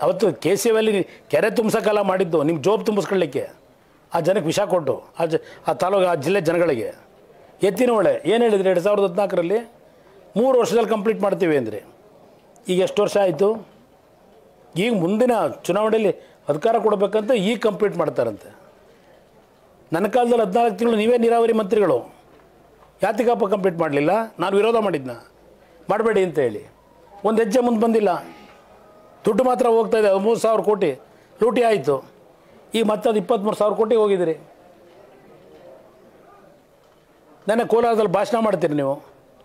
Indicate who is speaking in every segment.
Speaker 1: ಅವತ್ತು K C F ಅಲ್ಲಿ ಕೆರೆ ತುಂಬಿಸೋಕ್ಕೆಲ್ಲ ಮಾಡಿದ್ದು ನಿಮ್ಮ ಜೋಬ್ ತುಂಬಿಸ್ಕೊಳ್ಳಿಕ್ಕೆ ಆ ಜನಕ್ಕೆ ವಿಷ ಕೊಟ್ಟು ಆ ಜ ಆ ತಾಲೂಕು ಆ ಜಿಲ್ಲೆ ಜನಗಳಿಗೆ ಎತ್ತಿನ ಹೊಳೆ ಏನು ಹೇಳಿದ್ರಿ ಎರಡು ಸಾವಿರದ ಹದಿನಾಲ್ಕರಲ್ಲಿ ಮೂರು ವರ್ಷದಲ್ಲಿ ಕಂಪ್ಲೀಟ್ ಮಾಡ್ತೀವಿ ಅಂದರೆ ಈಗ ಎಷ್ಟು ವರ್ಷ ಆಯಿತು ಈಗ ಮುಂದಿನ ಚುನಾವಣೆಯಲ್ಲಿ ಅಧಿಕಾರ ಕೊಡಬೇಕಂತ ಈಗ ಕಂಪ್ಲೀಟ್ ಮಾಡ್ತಾರಂತೆ ನನ್ನ ಕಾಲದಲ್ಲಿ ಹದಿನಾಲ್ಕು ತಿಂಗಳು ನೀವೇ ನೀರಾವರಿ ಮಂತ್ರಿಗಳು ಯಾತಿಗಪ್ಪ ಕಂಪ್ಲೀಟ್ ಮಾಡಲಿಲ್ಲ ನಾನು ವಿರೋಧ ಮಾಡಿದ್ನ ಮಾಡಬೇಡಿ ಅಂತ ಹೇಳಿ ಒಂದು ಹೆಜ್ಜೆ ಮುಂದೆ ಬಂದಿಲ್ಲ ದುಡ್ಡು ಮಾತ್ರ ಹೋಗ್ತಾ ಇದೆ ಮೂರು ಸಾವಿರ ಕೋಟಿ ಲೂಟಿ ಆಯಿತು ಈಗ ಮತ್ತೆ ಅದು ಇಪ್ಪತ್ತ್ಮೂರು ಸಾವಿರ ಕೋಟಿ ಹೋಗಿದ್ದೀರಿ ನೆನ್ನೆ ಕೋಲಾರದಲ್ಲಿ ಭಾಷಣ ಮಾಡ್ತೀರಿ ನೀವು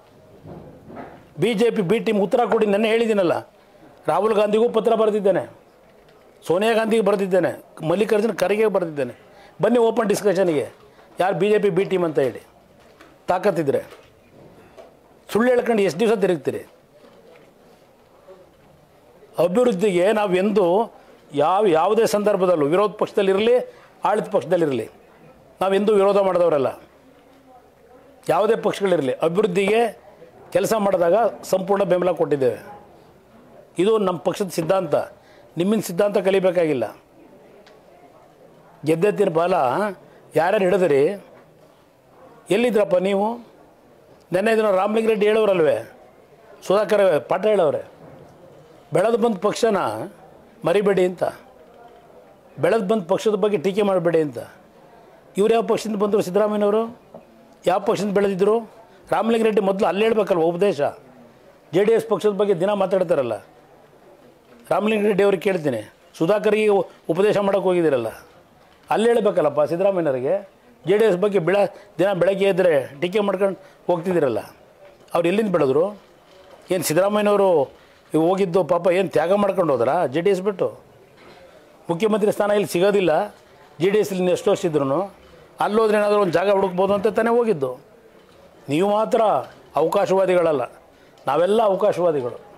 Speaker 1: B J P B team ಉತ್ತರ ಕೊಡಿ ನೆನ್ನೆ ಹೇಳಿದ್ದೀನಲ್ಲ ರಾಹುಲ್ ಗಾಂಧಿಗೂ ಪತ್ರ ಬರೆದಿದ್ದೇನೆ ಸೋನಿಯಾ ಗಾಂಧಿಗೆ ಬರೆದಿದ್ದೇನೆ ಮಲ್ಲಿಕಾರ್ಜುನ ಖರ್ಗೆ ಬರೆದಿದ್ದೇನೆ ಬನ್ನಿ ಓಪನ್ ಡಿಸ್ಕಷನ್ಗೆ ಯಾರು B J P B team ಅಂತ ಹೇಳಿ ತಾಕತ್ತಿದ್ರೆ ಸುಳ್ಳು ಹೇಳ್ಕೊಂಡು ಎಷ್ಟು ದಿವಸ ತಿರುಗ್ತೀರಿ ಅಭಿವೃದ್ಧಿಗೆ ನಾವು ಎಂದು ಯಾವ ಯಾವುದೇ ಸಂದರ್ಭದಲ್ಲೂ ವಿರೋಧ ಪಕ್ಷದಲ್ಲಿರಲಿ ಆಳಿತ ಪಕ್ಷದಲ್ಲಿರಲಿ ನಾವೆಂದೂ ವಿರೋಧ ಮಾಡಿದವರಲ್ಲ ಯಾವುದೇ ಪಕ್ಷಗಳಿರಲಿ ಅಭಿವೃದ್ಧಿಗೆ ಕೆಲಸ ಮಾಡಿದಾಗ ಸಂಪೂರ್ಣ ಬೆಂಬಲ ಕೊಟ್ಟಿದ್ದೇವೆ ಇದು ನಮ್ಮ ಪಕ್ಷದ ಸಿದ್ಧಾಂತ ನಿಮ್ಮಿನ ಸಿದ್ಧಾಂತ ಕಲಿಬೇಕಾಗಿಲ್ಲ ಗೆದ್ದೆತ್ತಿನ ಬಾಲ ಯಾರ್ಯಾರು ಹಿಡಿದ್ರಿ ಎಲ್ಲಿದ್ರಪ್ಪ ನೀವು ನೆನ್ನೆ ದಿನ ರಾಮಲಿಂಗರೆಡ್ಡಿ ಹೇಳೋರಲ್ವೇ ಸುಧಾಕರ್ ಪಾಠ ಹೇಳವ್ರೆ ಬೆಳೆದು ಬಂದ ಪಕ್ಷನ ಮರಿಬೇಡಿ ಅಂತ ಬೆಳೆದು ಬಂದ ಪಕ್ಷದ ಬಗ್ಗೆ ಟೀಕೆ ಮಾಡಬೇಡಿ ಅಂತ ಇವ್ರು ಯಾವ ಪಕ್ಷದಿಂದ ಬಂದರು ಸಿದ್ದರಾಮಯ್ಯನವರು ಯಾವ ಪಕ್ಷದಿಂದ ಬೆಳೆದಿದ್ದರು ರಾಮಲಿಂಗರೆಡ್ಡಿ ಮೊದಲು ಅಲ್ಲಿ ಹೇಳ್ಬೇಕಲ್ವ ಉಪದೇಶ ಜೆ ಡಿ ಎಸ್ ಪಕ್ಷದ ಬಗ್ಗೆ ದಿನ ಮಾತಾಡ್ತಾರಲ್ಲ ರಾಮಲಿಂಗರೆಡ್ಡಿ ಅವ್ರಿಗೆ ಕೇಳ್ತೀನಿ ಸುಧಾಕರ್ಗೆ ಉಪದೇಶ ಮಾಡೋಕೆ ಹೋಗಿದ್ದೀರಲ್ಲ ಅಲ್ಲಿ ಹೇಳ್ಬೇಕಲ್ಲಪ್ಪ ಸಿದ್ದರಾಮಯ್ಯನವರಿಗೆ ಜೆ ಡಿ ಎಸ್ ಬಗ್ಗೆ ಬೆಳ ದಿನ ಬೆಳಗ್ಗೆ ಎದ್ದರೆ ಟೀಕೆ ಮಾಡ್ಕೊಂಡು ಹೋಗ್ತಿದ್ದೀರಲ್ಲ ಅವ್ರು ಎಲ್ಲಿಂದ ಬೆಳೆದ್ರು ಏನು ಸಿದ್ದರಾಮಯ್ಯನವರು ಇವ್ ಹೋಗಿದ್ದು ಪಾಪ ಏನು ತ್ಯಾಗ ಮಾಡ್ಕೊಂಡು ಹೋದ್ರಾ ಜೆ ಡಿ ಎಸ್ ಬಿಟ್ಟು ಮುಖ್ಯಮಂತ್ರಿ ಸ್ಥಾನ ಇಲ್ಲಿ ಸಿಗೋದಿಲ್ಲ ಜೆ ಡಿ ಎಸ್ ಇಲ್ಲಿ ಎಷ್ಟು ವರ್ಷ ಇದ್ರು ಅಲ್ಲೋದ್ರೆ ಏನಾದರೂ ಒಂದು ಜಾಗ ಹುಡುಕ್ಬೋದು ಅಂತ ತಾನೇ ಹೋಗಿದ್ದು ನೀವು ಮಾತ್ರ ಅವಕಾಶವಾದಿಗಳಲ್ಲ ನಾವೆಲ್ಲ ಅವಕಾಶವಾದಿಗಳು